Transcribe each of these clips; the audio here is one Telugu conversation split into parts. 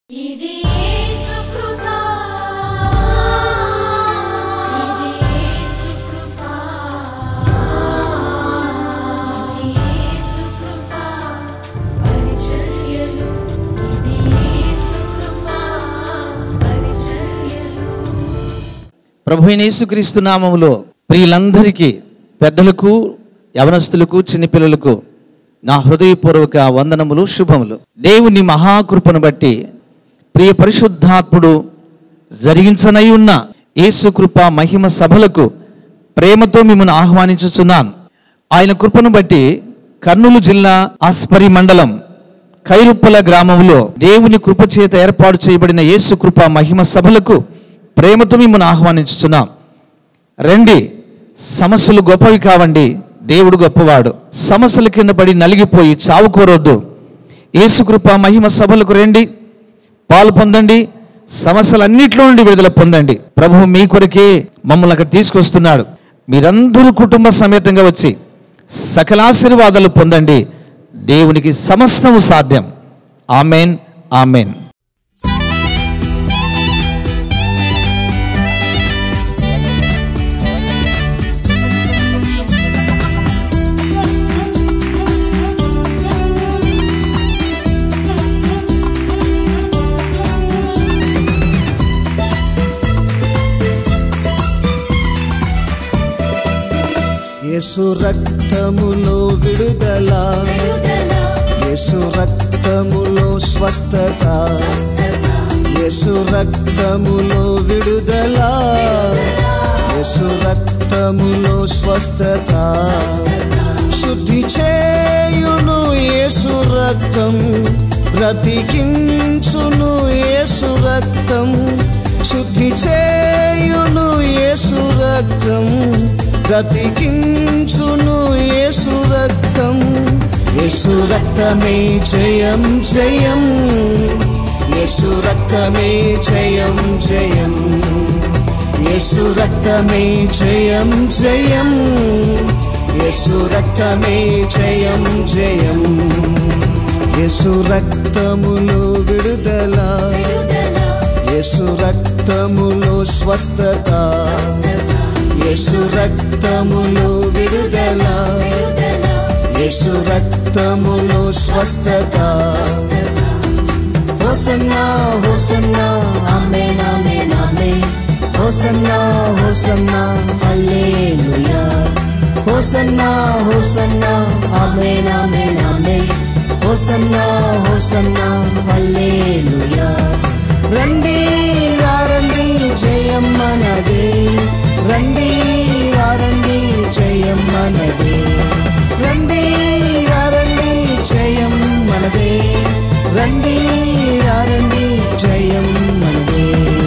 ఇది యేసు కృపా ఇది యేసు కృపా ఇది యేసు కృపా పరిచర్యలు ఇది యేసు కృపా పరిచర్యలు ప్రభు అయిన యేసుక్రీస్తు నామములో ప్రియులందరికీ పెద్దలకు యవనస్తులకు చిన్నపిల్లలకు నా హృదయపూర్వక వందనములు శుభములు దేవుని మహాకృపను బట్టి ప్రియ పరిశుద్ధాత్ముడు జరిగించనై ఉన్న యేసుకృప మహిమ సభలకు ప్రేమతో మిమ్మల్ని ఆహ్వానించుచున్నాను ఆయన కృపను బట్టి కర్నూలు జిల్లా ఆస్పరి మండలం కైరుప్పల గ్రామంలో దేవుని కృప చేత ఏర్పాటు చేయబడిన యేసు కృప మహిమ సభలకు ప్రేమతో మిమ్మల్ని ఆహ్వానించుచున్నాం రండి సమస్యలు గొప్పవి కావండి దేవుడు గొప్పవాడు సమస్యల కింద పడి నలిగిపోయి చావు కోరొద్దు యేసుకృప మహిమ సభలకు రండి పాలు పొందండి సమస్యలన్నిట్లో నుండి విడుదల పొందండి ప్రభువు మీ కొరకే మమ్మల్ని అక్కడ తీసుకొస్తున్నాడు మీరందరూ కుటుంబ సమేతంగా వచ్చి సకలాశీర్వాదాలు పొందండి దేవునికి సమస్తము సాధ్యం ఆమెన్ ఆమెన్ యేసు రక్తములో విడుదల యేసు రక్తములో స్వస్థత యేసు రక్తములో విడుదల యేసు రక్తములో స్వస్థత శుద్ధి చేయును యేసు రక్తం బ్రతికించును యేసు రక్తం శుద్ధి చేయును యేసు రక్తం బ్రతికించును యేసు రక్తం యేసు రక్తమే జయం జయం యేసు రక్తమే జయం జయం యేసు రక్తమే జయం జయం యేసు రక్తమే జయం జయం యేసు రక్తములో విడుదల యేసు రక్తములో స్వస్థత యేసు రక్తములో విడుదల యేసు రక్తములో స్వస్థత హోసన్నా హోసన్నా ఆమేన్ ఆమేన్ ఆమేన్ హోసన్నా హోసన్నా హల్లెలూయా హోసన్నా హోసన్నా ఆమేన్ ఆమేన్ ఆమేన్ హోసన్నా హోసన్నా హల్లెలూయా రండి రండి జయం మనదే రండి రండి జయం మనదే రండి రండి జయం మనదే రండి రండి జయం మనదే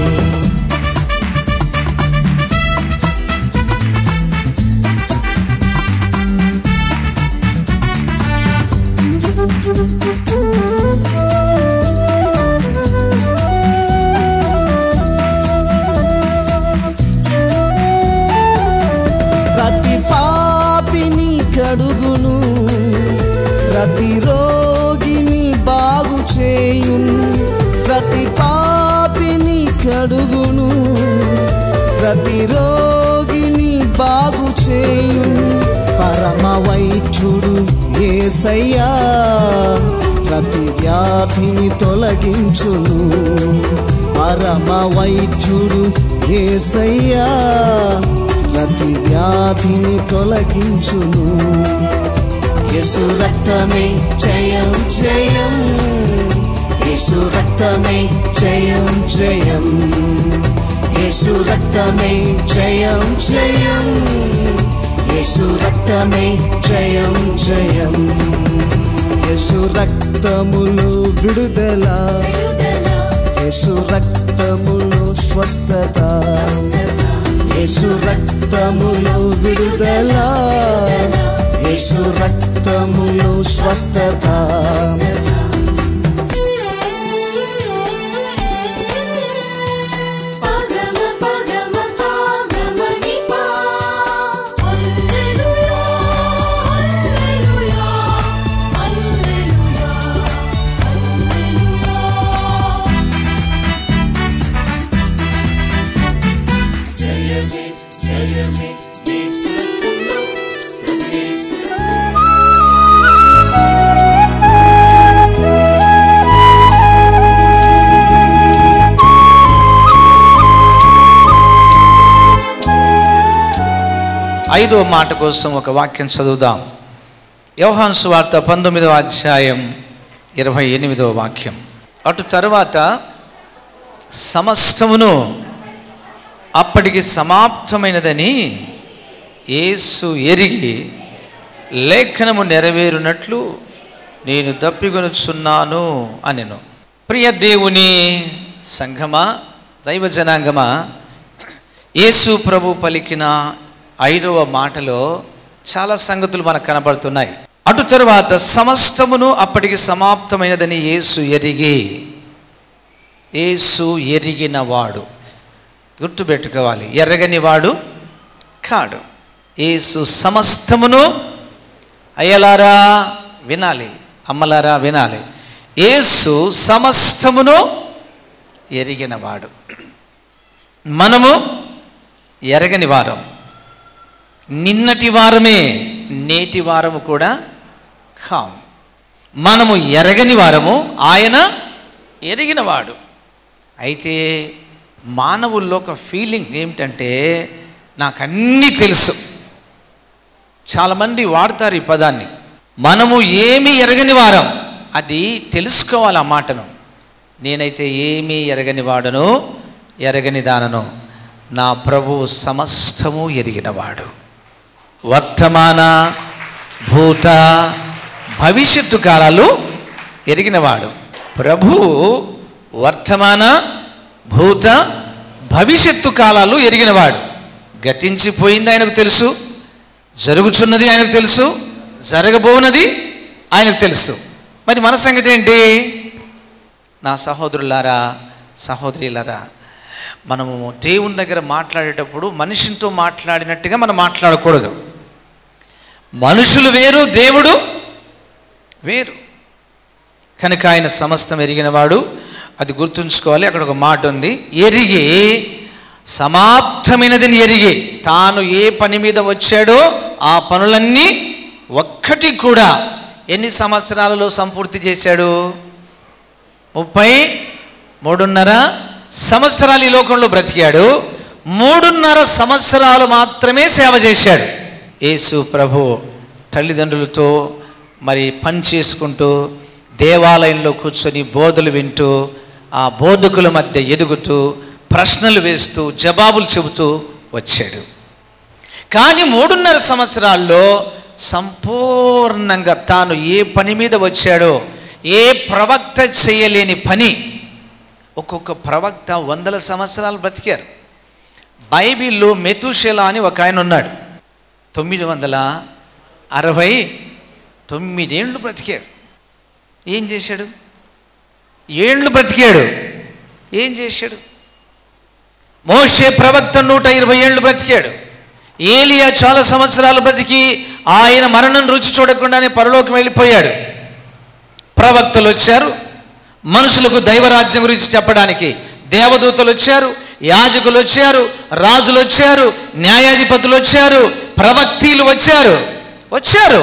ప్రతి పాపిని కడుగును ప్రతి రోగిని బాగు చేయును ప్రతి పాపిని కడుగును ప్రతి రోగిని బాగు చేయును పరమ వైద్యుడు ఏసయ్యా ప్రతి వ్యాధిని తొలగించును పరమ వైద్యుడు ఏసయ్యా ప్రతి వ్యాధిని తొలగించును యేసు రక్తమే జయం జయం యేసు రక్తమే జయం జయం యేసు రక్తమే జయం జయం యేసు రక్తమే జయం జయం యేసు రక్తములు విడుదల యేసు రక్తములు స్వస్థత యేసు రక్తములు విడుదల యేసు రక్తములు స్వస్థత పగమ పగమ పగమని పా హల్లెలూయా హల్లెలూయా హల్లెలూయా హల్లెలూయా ఐదో మాట కోసం ఒక వాక్యం చదువుదాం యోహాను సువార్త పంతొమ్మిదవ అధ్యాయం ఇరవై ఎనిమిదవ వాక్యం అటు తర్వాత సమస్తమును అప్పటికి సమాప్తమైనదని యేసు ఎరిగి లేఖనము నెరవేరునట్లు నేను దప్పిగొనుచున్నాను అనెను ప్రియ దేవుని సంఘమా దైవ జనాంగమా యేసు ప్రభు పలికిన ఐదవ మాటలో చాలా సంగతులు మనకు కనబడుతున్నాయి అటు తరువాత సమస్తమును అప్పటికి సమాప్తమైనదని యేసు ఎరిగి యేసు ఎరిగిన వాడు గుర్తుపెట్టుకోవాలి ఎరగని వాడు కాడు యేసు సమస్తమును అయ్యలారా వినాలి అమ్మలారా వినాలి యేసు సమస్తమును ఎరిగినవాడు మనము ఎరగని వారం నిన్నటి వారమే నేటి వారము కూడా కాం మనము ఎరగని వారము ఆయన ఎరిగినవాడు అయితే మానవుల్లో ఒక ఫీలింగ్ ఏమిటంటే నాకు అన్నీ తెలుసు చాలామంది వాడతారు ఈ పదాన్ని మనము ఏమీ ఎరగని వారం అది తెలుసుకోవాలి ఆ మాటను నేనైతే ఏమీ ఎరగని వాడను ఎరగని దానను నా ప్రభు సమస్తము ఎరిగినవాడు వర్తమాన భూత భవిష్యత్తు కాలాలు ఎరిగినవాడు ప్రభు వర్తమాన భూత భవిష్యత్తు కాలాలు ఎరిగినవాడు గతించిపోయింది ఆయనకు తెలుసు జరుగుతున్నది ఆయనకు తెలుసు జరగబోనది ఆయనకు తెలుసు మరి మన సంగతి ఏంటి నా సహోదరులారా సహోదరులారా మనము దేవుని దగ్గర మాట్లాడేటప్పుడు మనిషితో మాట్లాడినట్టుగా మనం మాట్లాడకూడదు మనుషులు వేరు దేవుడు వేరు కనుక ఆయన సమస్తం ఎరిగినవాడు అది గుర్తుంచుకోవాలి అక్కడ ఒక మాట ఉంది ఎరిగి సమాప్తమైనదని ఎరిగి తాను ఏ పని మీద వచ్చాడో ఆ పనులన్నీ ఒక్కటి కూడా ఎన్ని సంవత్సరాలలో సంపూర్తి చేశాడు ముప్పై మూడున్నర సంవత్సరాలు ఈ లోకంలో బ్రతికాడు మూడున్నర సంవత్సరాలు మాత్రమే సేవ చేశాడు యేసు ప్రభు తల్లిదండ్రులతో మరి పని చేసుకుంటూ దేవాలయంలో కూర్చొని బోధలు వింటూ ఆ బోధకుల మధ్య ఎదుగుతూ ప్రశ్నలు వేస్తూ జవాబులు చెబుతూ వచ్చాడు కానీ మూడున్నర సంవత్సరాల్లో సంపూర్ణంగా తాను ఏ పని మీద వచ్చాడో ఏ ప్రవక్త చేయలేని పని ఒక్కొక్క ప్రవక్త వందల సంవత్సరాలు బ్రతికారు బైబిల్లో మెతుషెల అని ఒక ఆయన ఉన్నాడు తొమ్మిది వందల అరవై తొమ్మిదేండ్లు బ్రతికాడు ఏం చేశాడు ఏండ్లు బ్రతికాడు ఏం చేశాడు మోషే ప్రవక్త నూట ఇరవై ఏళ్ళు బ్రతికాడు ఏలియా చాలా సంవత్సరాలు బ్రతికి ఆయన మరణం రుచి చూడకుండానే పరలోకి వెళ్ళిపోయాడు ప్రవక్తలు వచ్చారు మనుషులకు దైవరాజ్యం గురించి చెప్పడానికి దేవదూతలు వచ్చారు యాజకులు వచ్చారు రాజులు వచ్చారు న్యాయాధిపతులు వచ్చారు ప్రవక్తీలు వచ్చారు వచ్చారు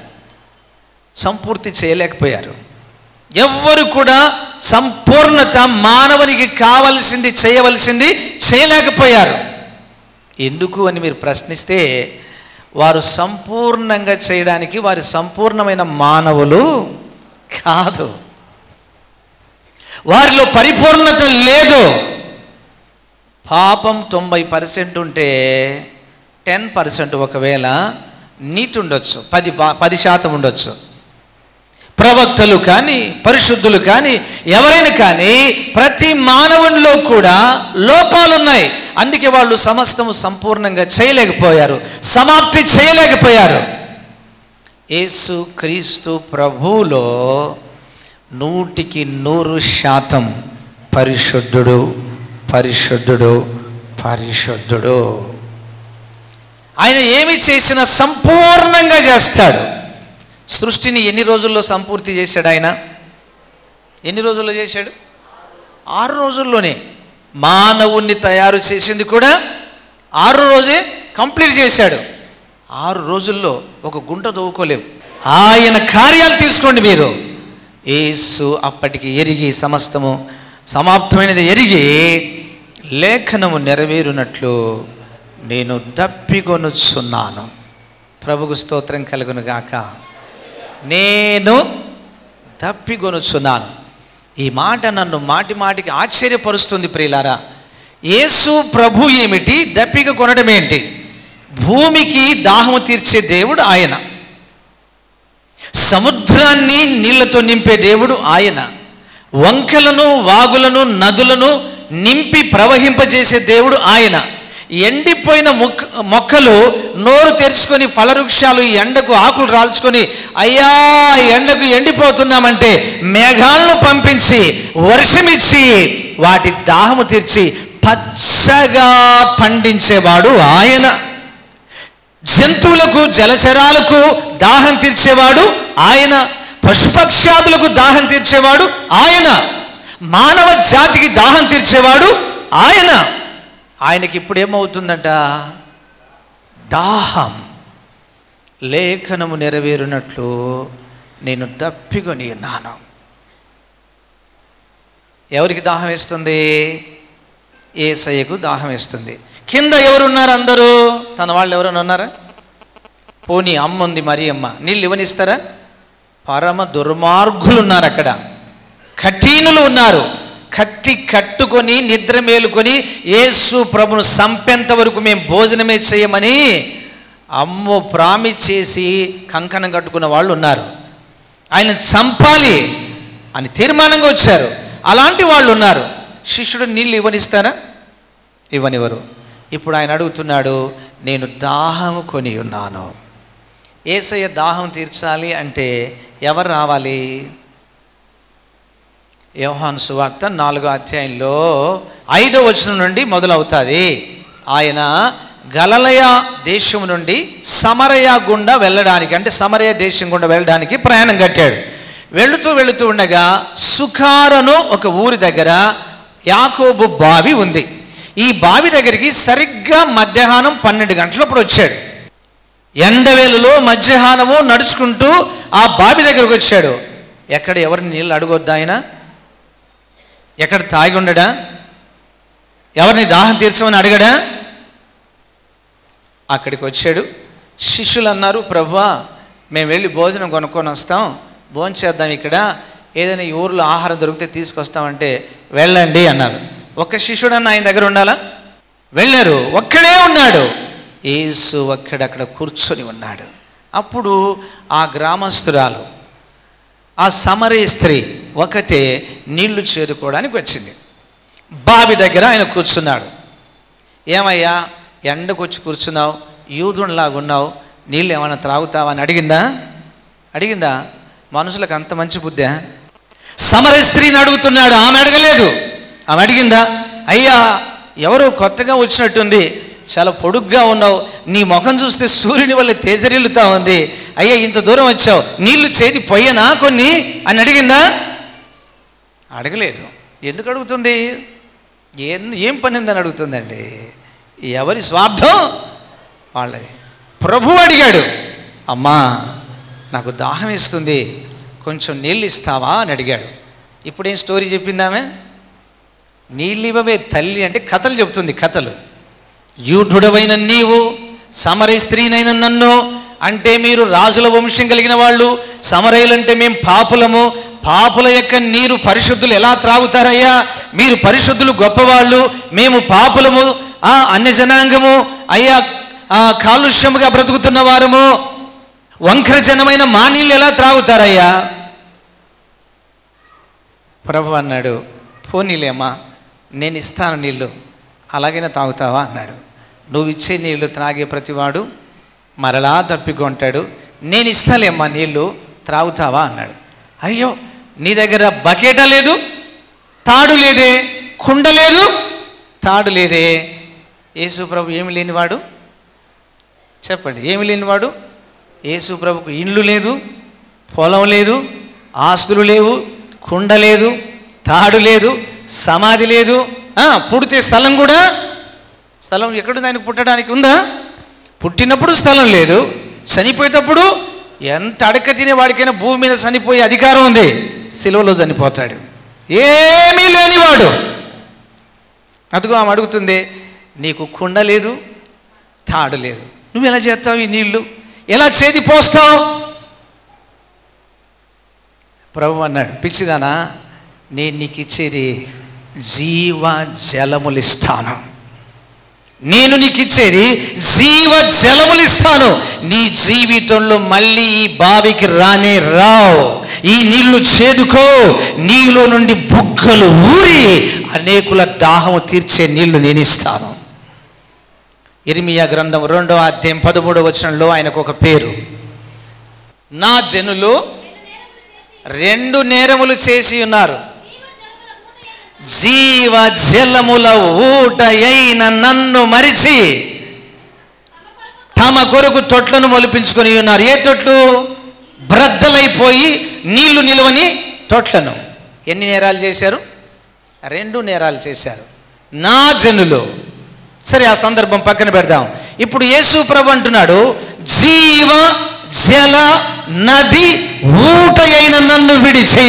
సంపూర్తి చేయలేకపోయారు ఎవ్వరు కూడా సంపూర్ణత మానవునికి కావలసింది చేయవలసింది చేయలేకపోయారు ఎందుకు అని మీరు ప్రశ్నిస్తే వారు సంపూర్ణంగా చేయడానికి వారి సంపూర్ణమైన మానవులు కాదు వారిలో పరిపూర్ణత లేదు పాపం తొంభై పర్సెంట్ ఉంటే టెన్ పర్సెంట్ ఒకవేళ నీట్ ఉండొచ్చు పది పా- పది శాతం ఉండొచ్చు ప్రవక్తలు కానీ పరిశుద్ధులు కానీ ఎవరైనా కానీ ప్రతి మానవునిలో కూడా లోపాలున్నాయి అందుకే వాళ్ళు సమస్తము సంపూర్ణంగా చేయలేకపోయారు సమాప్తి చేయలేకపోయారు యేసు క్రీస్తు ప్రభువులో నూటికి నూరు శాతం పరిశుద్ధుడు పరిశుద్ధుడు పరిశుద్ధుడు ఆయన ఏమి చేసినా సంపూర్ణంగా చేస్తాడు సృష్టిని ఎన్ని రోజుల్లో సంపూర్తి చేశాడు ఆయన ఎన్ని రోజుల్లో చేశాడు ఆరు రోజుల్లోనే మానవుణ్ణి తయారు చేసింది కూడా ఆరు రోజే కంప్లీట్ చేశాడు ఆరు రోజుల్లో ఒక గుంట తవ్వుకోలేవు ఆయన కార్యాలు తీసుకోండి మీరు యేసు అప్పటికి ఎరిగి సమస్తము సమాప్తమైనది ఎరిగి లేఖనము నెరవేరునట్లు నేను దప్పిగొనుచున్నాను ప్రభుకు స్తోత్రం కలుగును గాక నేను దప్పిగొనుచున్నాను ఈ మాట నన్ను మాటి మాటికి ఆశ్చర్యపరుస్తుంది ప్రియులారా యేసు ప్రభు ఏమిటి దప్పిక కొనడం ఏంటి భూమికి దాహము తీర్చే దేవుడు ఆయన సముద్రాన్ని నీళ్లతో నింపే దేవుడు ఆయన వంకలను వాగులను నదులను నింపి ప్రవహింపజేసే దేవుడు ఆయన ఎండిపోయిన మొక్క మొక్కలు నోరు తెరుచుకొని ఫలవృక్షాలు ఈ ఎండకు ఆకులు రాల్చుకొని అయ్యా ఎండకు ఎండిపోతున్నామంటే మేఘాలను పంపించి వర్షమిచ్చి వాటి దాహము తీర్చి పచ్చగా పండించేవాడు ఆయన జంతువులకు జలచరాలకు దాహం తీర్చేవాడు ఆయన పశుపక్షాదులకు దాహం తీర్చేవాడు ఆయన మానవ జాతికి దాహం తీర్చేవాడు ఆయన ఆయనకి ఇప్పుడు ఏమవుతుందంట దాహం లేఖనము నెరవేరునట్లు నేను దప్పికొని ఉన్నాను ఎవరికి దాహం వేస్తుంది ఏసయ్యకు దాహం వేస్తుంది కింద ఎవరున్నారు అందరూ తన వాళ్ళు ఎవరైనా ఉన్నారా పోనీ అమ్మ ఉంది మరి అమ్మ నీళ్ళు ఇవ్వనిస్తారా పరమ దుర్మార్గులు ఉన్నారు అక్కడ కఠినులు ఉన్నారు కత్తి కట్టుకొని నిద్ర మేలుకొని యేసు ప్రభును సంపెంత వరకు మేము భోజనమే చేయమని అమ్మో ప్రామి చేసి కంకణం కట్టుకున్న వాళ్ళు ఉన్నారు ఆయన చంపాలి అని తీర్మానంగా వచ్చారు అలాంటి వాళ్ళు ఉన్నారు శిష్యుడు నీళ్ళు ఇవ్వనిస్తారా ఇవ్వనివ్వరు ఇప్పుడు ఆయన అడుగుతున్నాడు నేను దాహము కొని ఉన్నాను ఏసయ్య దాహం తీర్చాలి అంటే ఎవరు రావాలి యోహాను సువార్త నాలుగో అధ్యాయంలో ఐదో వచనం నుండి మొదలవుతుంది ఆయన గలలయ దేశం నుండి సమరయ గుండా వెళ్ళడానికి అంటే సమరయ దేశం గుండా వెళ్ళడానికి ప్రయాణం కట్టాడు వెళుతూ వెళుతూ ఉండగా సుఖారను ఒక ఊరి దగ్గర యాకోబు బావి ఉంది ఈ బావి దగ్గరికి సరిగ్గా మధ్యాహ్నం పన్నెండు గంటలప్పుడు వచ్చాడు ఎండవేలులో మధ్యాహ్నము నడుచుకుంటూ ఆ బావి దగ్గరకు వచ్చాడు ఎక్కడ ఎవరిని నీళ్ళు అడగొద్దా ఆయన ఎక్కడ తాగి ఉండడా ఎవరిని దాహం తీర్చమని అడగడా అక్కడికి వచ్చాడు శిష్యులు అన్నారు ప్రభా మేము వెళ్ళి భోజనం కొనుక్కొని వస్తాం భోజనం చేద్దాం ఇక్కడ ఏదైనా ఈ ఊర్లో ఆహారం దొరికితే తీసుకొస్తామంటే వెళ్ళండి అన్నారు ఒక్క శిష్యుడన్న ఆయన దగ్గర ఉండాలా వెళ్ళారు ఒక్కడే ఉన్నాడు యేసు ఒక్కడక్కడ కూర్చొని ఉన్నాడు అప్పుడు ఆ గ్రామస్తురాలు ఆ సమరే స్త్రీ ఒకటే నీళ్లు చేరుకోవడానికి వచ్చింది బావి దగ్గర ఆయన కూర్చున్నాడు ఏమయ్యా ఎండకు వచ్చి కూర్చున్నావు యూదునిలాగా ఉన్నావు నీళ్ళు ఏమైనా త్రాగుతావా అని అడిగిందా అడిగిందా మనుషులకు అంత మంచి బుద్ధా సమర స్త్రీని అడుగుతున్నాడు ఆమె అడగలేదు ఆమె అడిగిందా అయ్యా ఎవరో కొత్తగా వచ్చినట్టుంది చాలా పొడుగ్గా ఉన్నావు నీ ముఖం చూస్తే సూర్యుని వల్ల తేజరిల్లుతా ఉంది అయ్యా ఇంత దూరం వచ్చావు నీళ్లు చేతి పొయ్యనా కొన్ని అని అడిగిందా అడగలేదు ఎందుకు అడుగుతుంది ఏం ఏం పని ఉందని అడుగుతుందండి ఎవరి స్వార్థం వాళ్ళది ప్రభు అడిగాడు అమ్మా నాకు దాహం ఇస్తుంది కొంచెం నీళ్ళు ఇస్తావా అని అడిగాడు ఇప్పుడేం స్టోరీ చెప్పిందామే నీళ్ళు ఇవ్వవే తల్లి అంటే కథలు చెప్తుంది కథలు యూఢుడవైన నీవు సమరయ స్త్రీనైన నన్ను అంటే మీరు రాజుల వంశం కలిగిన వాళ్ళు సమరయులంటే మేము పాపులము పాపుల యొక్క నీరు పరిశుద్ధులు ఎలా త్రాగుతారయ్యా మీరు పరిశుద్ధులు గొప్పవాళ్ళు మేము పాపులము ఆ అన్య జనాంగము అయ్యా ఆ కాలుష్యముగా బ్రతుకుతున్న వారము వంకర జనమైన మా నీళ్ళు ఎలా త్రాగుతారయ్యా ప్రభు అన్నాడు పోనీలేమ్మా నేను ఇస్తాను నీళ్ళు అలాగైనా తాగుతావా అన్నాడు నువ్వు ఇచ్చే నీళ్లు త్రాగే ప్రతివాడు మరలా తప్పికొంటాడు నేను ఇస్తాలేమ్మా నీళ్ళు త్రాగుతావా అన్నాడు అయ్యో నీ దగ్గర బకెట లేదు తాడు లేదే కుండ లేదు తాడు లేదే యేసు ప్రభు ఏమి లేనివాడు చెప్పండి ఏమి లేనివాడు యేసు ప్రభుకు ఇండ్లు లేదు పొలం లేదు ఆస్తులు లేవు కుండ లేదు తాడు లేదు సమాధి లేదు ఆ, పుడితే స్థలం కూడా స్థలం ఎక్కడ దానికి పుట్టడానికి ఉందా పుట్టినప్పుడు స్థలం లేదు చనిపోయేటప్పుడు ఎంత అడక తినే వాడికైనా భూమి మీద చనిపోయే అధికారం ఉంది సిలువలో చనిపోతాడు ఏమీ లేనివాడు అదిగో ఆమె అడుగుతుంది నీకు కుండ లేదు తాడు లేదు నువ్వు ఎలా చేస్తావు ఈ నీళ్లు ఎలా చేది పోస్తావు ప్రభు అన్నాడు పిచ్చిదానా నేను నీకు ఇచ్చేది జీవ జలములు ఇస్తాను నేను నీకు ఇచ్చేది జీవ జలములు ఇస్తాను నీ జీవితంలో మళ్ళీ ఈ బావికి రానే రావు ఈ నీళ్లు చేదుకో నీలో నుండి బుగ్గలు ఊరి అనేకుల దాహం తీర్చే నీళ్లు నేను ఇస్తాను ఇర్మియా గ్రంథం రెండవ అధ్యాయం పదమూడవ వచనంలో ఆయనకు ఒక పేరు నా జనులు రెండు నేరములు చేసి ఉన్నారు జీవ జలముల ఊట అయిన నన్ను మరిచి తమ కొరకు తొట్లను మొలిపించుకొని ఉన్నారు ఏ తొట్లు బ్రద్దలైపోయి నీళ్లు నిలవని తొట్లను ఎన్ని నేరాలు చేశారు రెండు నేరాలు చేశారు నా జనులు సరే ఆ సందర్భం పక్కన పెడదాం ఇప్పుడు యేసు ప్రభు అంటున్నాడు జీవ జల నది ఊట అయిన నన్ను విడిచి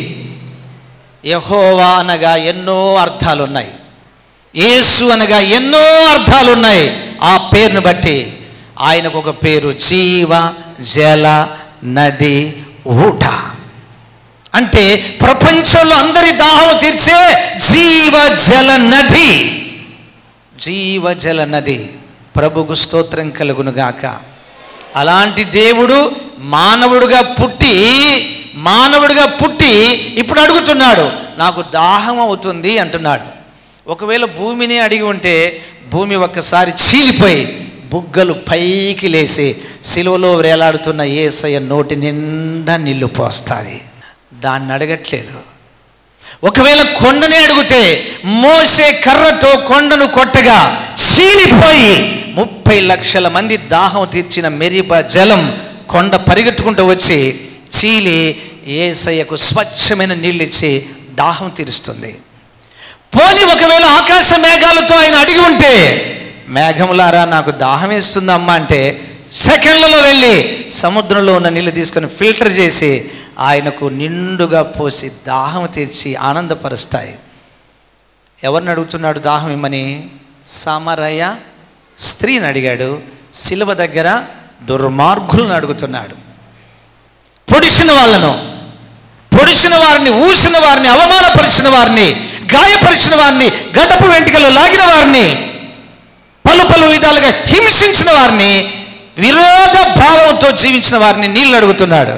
యహోవా అనగా ఎన్నో అర్థాలు ఉన్నాయి యేసు అనగా ఎన్నో అర్థాలు ఉన్నాయి ఆ పేరును బట్టి ఆయనకు ఒక పేరు జీవ జల నది ఊట అంటే ప్రపంచంలో అందరి దాహం తీర్చే జీవ జల నది జీవ జల నది ప్రభుకు స్తోత్రం కలుగునుగాక అలాంటి దేవుడు మానవుడుగా పుట్టి మానవుడిగా పుట్టి ఇప్పుడు అడుగుతున్నాడు నాకు దాహం అవుతుంది అంటున్నాడు ఒకవేళ భూమిని అడిగి ఉంటే భూమి ఒక్కసారి చీలిపోయి బుగ్గలు పైకి లేసి సిలువలో వేలాడుతున్న ఏసయ్య నోటి నిండా నీళ్లు పోస్తుంది దాన్ని అడగట్లేదు ఒకవేళ కొండనే అడిగితే మోసే కర్రతో కొండను కొట్టగా చీలిపోయి ముప్పై లక్షల మంది దాహం తీర్చిన మెరిప జలం కొండ పరిగెట్టుకుంటూ వచ్చి చీలి ఏసయ్యకు స్వచ్ఛమైన నీళ్ళు ఇచ్చి దాహం తీరుస్తుంది పోని ఒకవేళ ఆకాశ మేఘాలతో ఆయన అడిగి ఉంటే మేఘములారా నాకు దాహం వేస్తుందమ్మా అంటే సెకండ్లలో వెళ్ళి సముద్రంలో ఉన్న నీళ్ళు తీసుకొని ఫిల్టర్ చేసి ఆయనకు నిండుగా పోసి దాహం తీర్చి ఆనందపరుస్తాయి ఎవరిని అడుగుతున్నాడు దాహం ఇమ్మని సమరయ స్త్రీని అడిగాడు శిలువ దగ్గర దుర్మార్గులను అడుగుతున్నాడు పొడిచిన వాళ్ళను పొడిచిన వారిని ఊసిన వారిని అవమానపరిచిన వారిని గాయపరిచిన వారిని గడప వెంట్రుకలు లాగిన వారిని పలు పలు విధాలుగా హింసించిన వారిని విరోధ భావంతో జీవించిన వారిని నీళ్ళు అడుగుతున్నాడు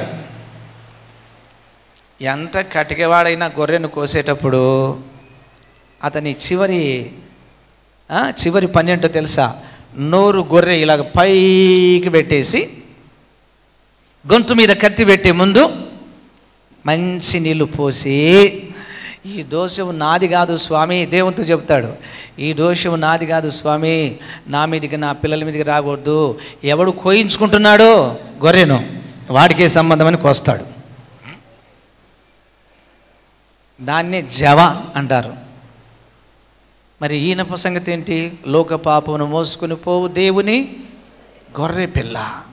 ఎంత కటికవాడైనా గొర్రెను కోసేటప్పుడు అతని చివరి ఆ, చివరి పని ఏంటో తెలుసా నోరు గొర్రె ఇలాగ పైకి పెట్టేసి గొంతు మీద కత్తి పెట్టే ముందు మంచి నీళ్లు పోసి ఈ దోషం నాది కాదు స్వామి దేవునితో చెప్తాడు ఈ దోషం నాది కాదు స్వామి నా మీదకి నా పిల్లల మీదకి రాకూడదు ఎవడు కోయించుకుంటున్నాడో గొర్రెను వాడికే సంబంధమని కోస్తాడు దాన్నే జవ అంటారు మరి ఈయన సంగతి ఏంటి లోక పాపమును మోసుకుని పోవు దేవుని గొర్రె పిల్ల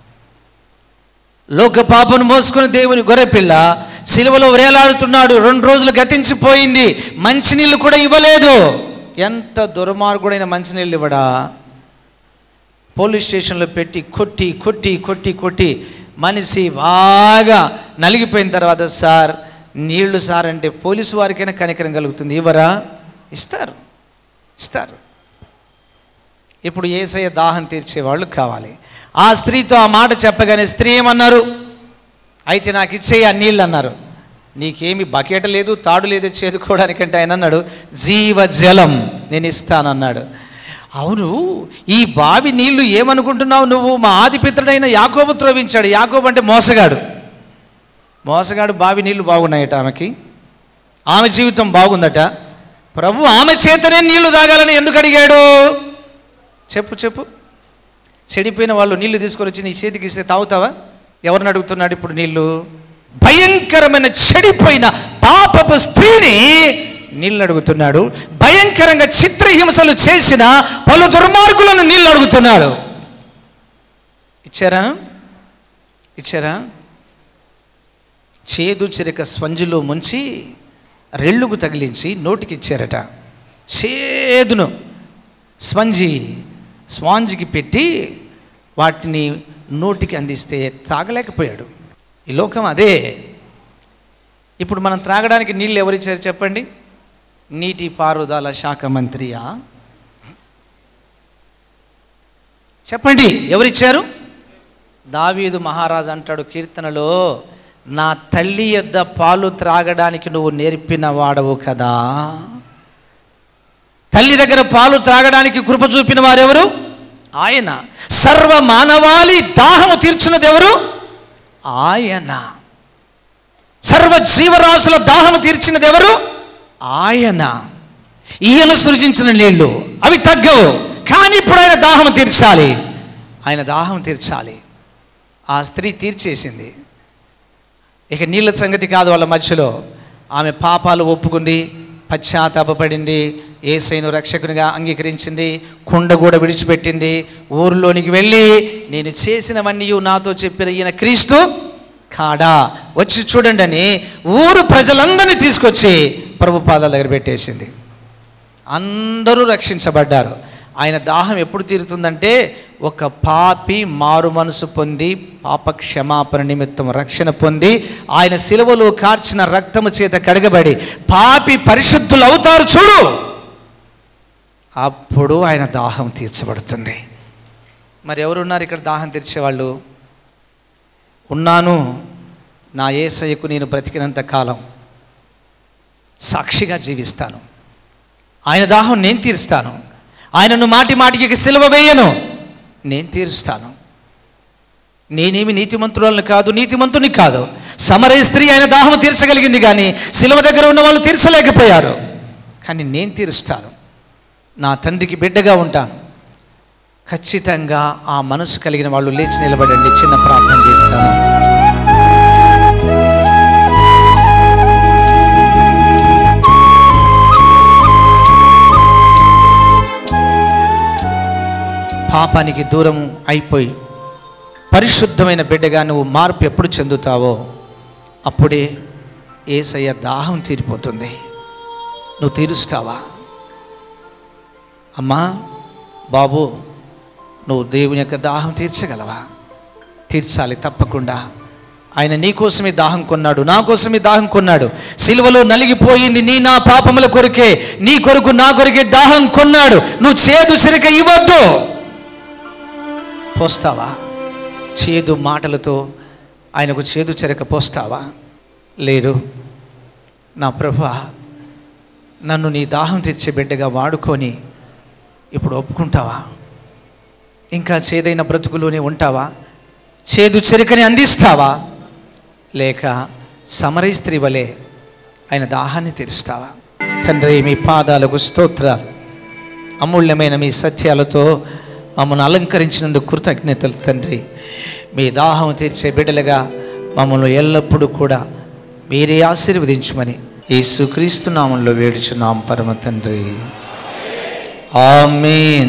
లోక పాపను మోసుకుని దేవుని గొర్రె పిల్ల సిలువలో వేలాడుతున్నాడు రెండు రోజులు గతించిపోయింది మంచినీళ్ళు కూడా ఇవ్వలేదు ఎంత దుర్మార్గుడైన మంచినీళ్ళు ఇవ్వడా పోలీస్ స్టేషన్లో పెట్టి కొట్టి కొట్టి కొట్టి కొట్టి మనిషి బాగా నలిగిపోయిన తర్వాత సార్ నీళ్లు సార్ అంటే పోలీసు వారికైనా కనికరం కలుగుతుంది ఇవ్వరా ఇస్తారు ఇస్తారు ఇప్పుడు ఏసయ్య దాహం తీర్చే వాళ్ళు కావాలి ఆ స్త్రీతో ఆ మాట చెప్పగానే స్త్రీ ఏమన్నారు అయితే నాకు ఇచ్చేయి ఆ నీళ్ళు అన్నారు నీకేమి బకెట్ లేదు తాడు లేదు చేదుకోవడానికంటే ఆయన అన్నాడు జీవ జలం నేను ఇస్తానన్నాడు అవును ఈ బావి నీళ్లు ఏమనుకుంటున్నావు నువ్వు మా ఆదిపిత్రుడైన యాకోబు త్రోవించాడు యాకోబు అంటే మోసగాడు మోసగాడు బావి నీళ్లు బాగున్నాయట ఆమెకి ఆమె జీవితం బాగుందట ప్రభు ఆమె చేతనే నీళ్లు తాగాలని ఎందుకు అడిగాడు చెప్పు చెప్పు చెడిపోయిన వాళ్ళు నీళ్లు తీసుకొని వచ్చి నీ చేతికి ఇస్తే తాగుతావా ఎవరిని అడుగుతున్నాడు ఇప్పుడు నీళ్లు భయంకరమైన చెడిపోయిన పాపపు స్త్రీని నీళ్ళు అడుగుతున్నాడు భయంకరంగా చిత్రహింసలు చేసిన పలు దుర్మార్గులను నీళ్ళు అడుగుతున్నాడు ఇచ్చారా ఇచ్చారా చేదు చిరక స్పంజులో ముంచి రెళ్ళుకు తగిలించి నోటికి ఇచ్చారట చేదును స్పంజి స్పాంజ్కి పెట్టి వాటిని నోటికి అందిస్తే తాగలేకపోయాడు ఈ లోకం అదే ఇప్పుడు మనం త్రాగడానికి నీళ్ళు ఎవరిచ్చారు చెప్పండి నీటి పారుదల శాఖ మంత్రియా చెప్పండి ఎవరిచ్చారు దావీదు మహారాజు అంటాడు కీర్తనలో నా తల్లి యొద్ద పాలు త్రాగడానికి నువ్వు నేర్పిన వాడవు కదా తల్లి దగ్గర పాలు త్రాగడానికి కృప చూపిన వారెవరు ఆయన సర్వ మానవాళి దాహము తీర్చినది ఎవరు ఆయన సర్వ జీవరాశుల దాహము తీర్చినది ఎవరు ఆయన ఈయన సృజించిన నీళ్లు అవి తగ్గవు కానీ ఇప్పుడు ఆయన దాహం తీర్చాలి ఆయన దాహం తీర్చాలి ఆ స్త్రీ తీర్చేసింది ఇక నీళ్ళ సంగతి కాదు వాళ్ళ మధ్యలో ఆమె పాపాలు ఒప్పుకుంది పశ్చాత్తాపడింది ఏసైను రక్షకునిగా అంగీకరించింది కుండ కూడా విడిచిపెట్టింది ఊరిలోనికి వెళ్ళి నేను చేసినవన్నీ నాతో చెప్పిన ఈయన క్రీస్తు కాడా వచ్చి చూడండి అని ఊరు ప్రజలందరినీ తీసుకొచ్చి ప్రభు పాదాల దగ్గర పెట్టేసింది అందరూ రక్షించబడ్డారు ఆయన దాహం ఎప్పుడు తీరుతుందంటే ఒక పాపి మారు మనసు పొంది పాప క్షమాపణ నిమిత్తం రక్షణ పొంది ఆయన శిలువలో కార్చిన రక్తము చేత కడగబడి పాపి పరిశుద్ధులు అవుతారు చూడు అప్పుడు ఆయన దాహం తీర్చబడుతుంది మరి ఎవరున్నారు ఇక్కడ దాహం తీర్చేవాళ్ళు ఉన్నాను నా ఏసయ్యకు నేను బ్రతికినంత కాలం సాక్షిగా జీవిస్తాను ఆయన దాహం నేను తీరుస్తాను ఆయనను మాటి మాటికి సిలువ వేయను నేను తీరుస్తాను నేనేమి నీతిమంతురాలను కాదు నీతిమంతుని కాదు సమరయ స్త్రీ ఆయన దాహం తీర్చగలిగింది కానీ సిలువ దగ్గర ఉన్న వాళ్ళు తీర్చలేకపోయారు కానీ నేను తీరుస్తాను నా తండ్రికి బిడ్డగా ఉంటాను ఖచ్చితంగా ఆ మనసు కలిగిన వాళ్ళు లేచి నిలబడండి చిన్న ప్రార్థన చేస్తాను పాపానికి దూరం అయిపోయి పరిశుద్ధమైన బిడ్డగా నువ్వు మార్పు ఎప్పుడు చెందుతావో అప్పుడే ఏసయ్య దాహం తీరిపోతుంది నువ్వు తీరుస్తావా అమ్మా బాబు నువ్వు దేవుని యొక్క దాహం తీర్చగలవా తీర్చాలి తప్పకుండా ఆయన నీ కోసమే దాహం కొన్నాడు నా కోసమే దాహం కొన్నాడు సిలువలో నలిగిపోయింది నీ నా పాపముల కొరకే నీ కొరకు నా కొరకే దాహం కొన్నాడు నువ్వు చేదు చిరక ఇవ్వద్దు పోస్తావా చేదు మాటలతో ఆయనకు చేదు చెరక పోస్తావా లేరు నా ప్రభా నన్ను నీ దాహం తీర్చే బిడ్డగా వాడుకొని ఇప్పుడు ఒప్పుకుంటావా ఇంకా చేదైన బ్రతుకులోనే ఉంటావా చేదు చెరుకని అందిస్తావా లేక సమరై స్త్రీ వలె ఆయన దాహాన్ని తీరుస్తావా తండ్రి మీ పాదాలకు స్తోత్రాలు అమూల్యమైన మీ సత్యాలతో మమ్మల్ని అలంకరించినందుకు కృతజ్ఞతలు తండ్రి మీ దాహం తీర్చే బిడ్డలుగా మమ్మల్ని ఎల్లప్పుడూ కూడా మీరే ఆశీర్వదించమని యేసుక్రీస్తు నామంలో వేడుచున్నాం పరమ తండ్రి ఆమేన్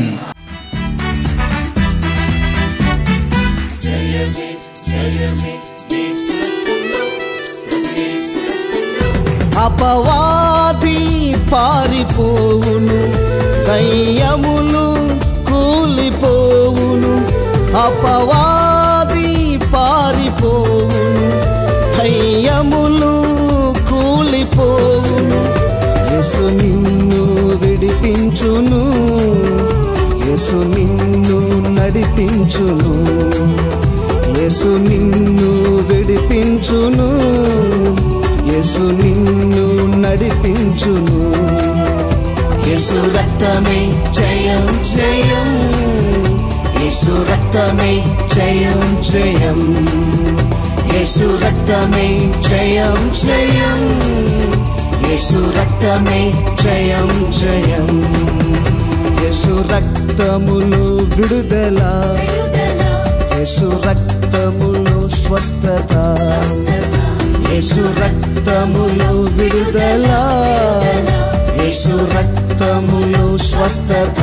అపవాది పారిపోవును దయ్యములు కూలిపోవును అపవాది పారిపోవును దయ్యములు కూలిపోవును యేసు నిన్ను విడిపించును యేసు నిన్ను నడిపించును యేసు నిన్ను విడిపించును యేసు నిన్ను నడిపించును యేసు రక్తమే జయం జయం యేసు రక్తమే జయం జయం యేసు రక్తమే జయం జయం యేసు రక్తమే జయం జయం యేసు రక్తములు విడుదల యేసు రక్తములు స్వస్థత యేసు రక్తములు విడుదల యేసు రక్తములు స్వస్థత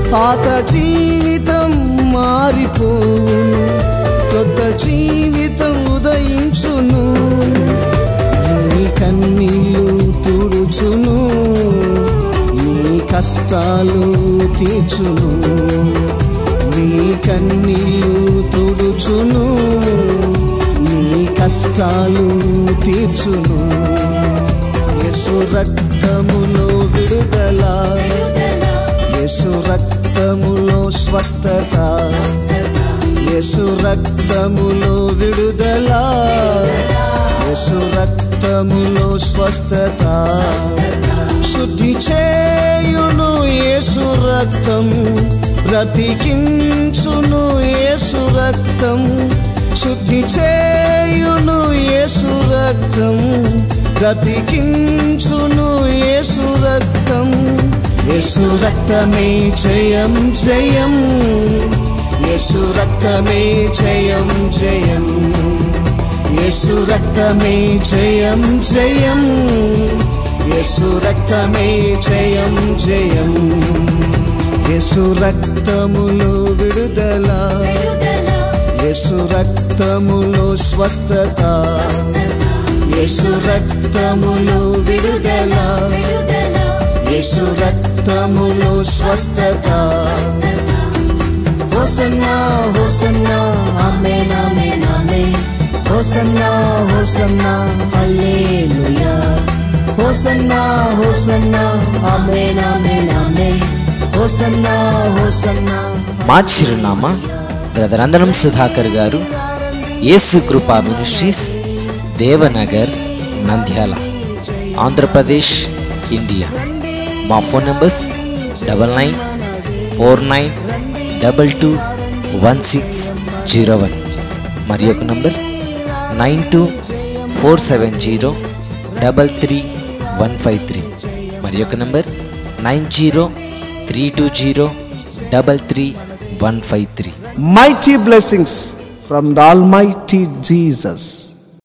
పాత జీవితం మారిపోవును కొత్త జీవితం ఉదయించును నీ కన్నీళ్ళు తుడుచును నీ కష్టాలు తీర్చును నీ కన్నీళ్ళు తుడుచును నీ కష్టాలు తీర్చును యేసు రక్తములో విడుదల యేసు రక్తములో స్వస్థత యేసు రక్తములో విడుదల యేసు రక్తములో స్వస్థత శుద్ధి చేయును యేసు రక్తం బ్రతికించును యేసు రక్తం శుద్ధి చేయును యేసు రక్తం బ్రతికించును యేసు రక్తం యేసు రక్తమే జయం జయం యేసు రక్తమే జయం జయం యేసు రక్తమే జయం జయం యేసు రక్తమే జయం జయం యేసు రక్తములో విడుదల యేసు రక్తములో స్వస్థత యేసు రక్తములో విడుదల యేసు రక్తములో స్వస్థత హోసన్నా హోసన్నా ఆమేన్ ఆమేన్ ఆమేన్ హోసన్నా హోసన్నా హల్లెలూయా హోసన్నా హోసన్నా ఆమేన్ ఆమేన్ ఆమేన్ హోసన్నా హోసన్నా మా చిరునామా బ్రదర్ అందరం సుధాకర్ గారు యేసు కృపా మినిస్ట్రీస్ దేవనగర్ నంద్యాల ఆంధ్రప్రదేశ్ ఇండియా మా phone numbers double nine four nine double two one six zero one మరి ఒక number nine two four seven zero double three one five three మరి ఒక number nine zero three two zero double three one five three mighty blessings from the Almighty Jesus.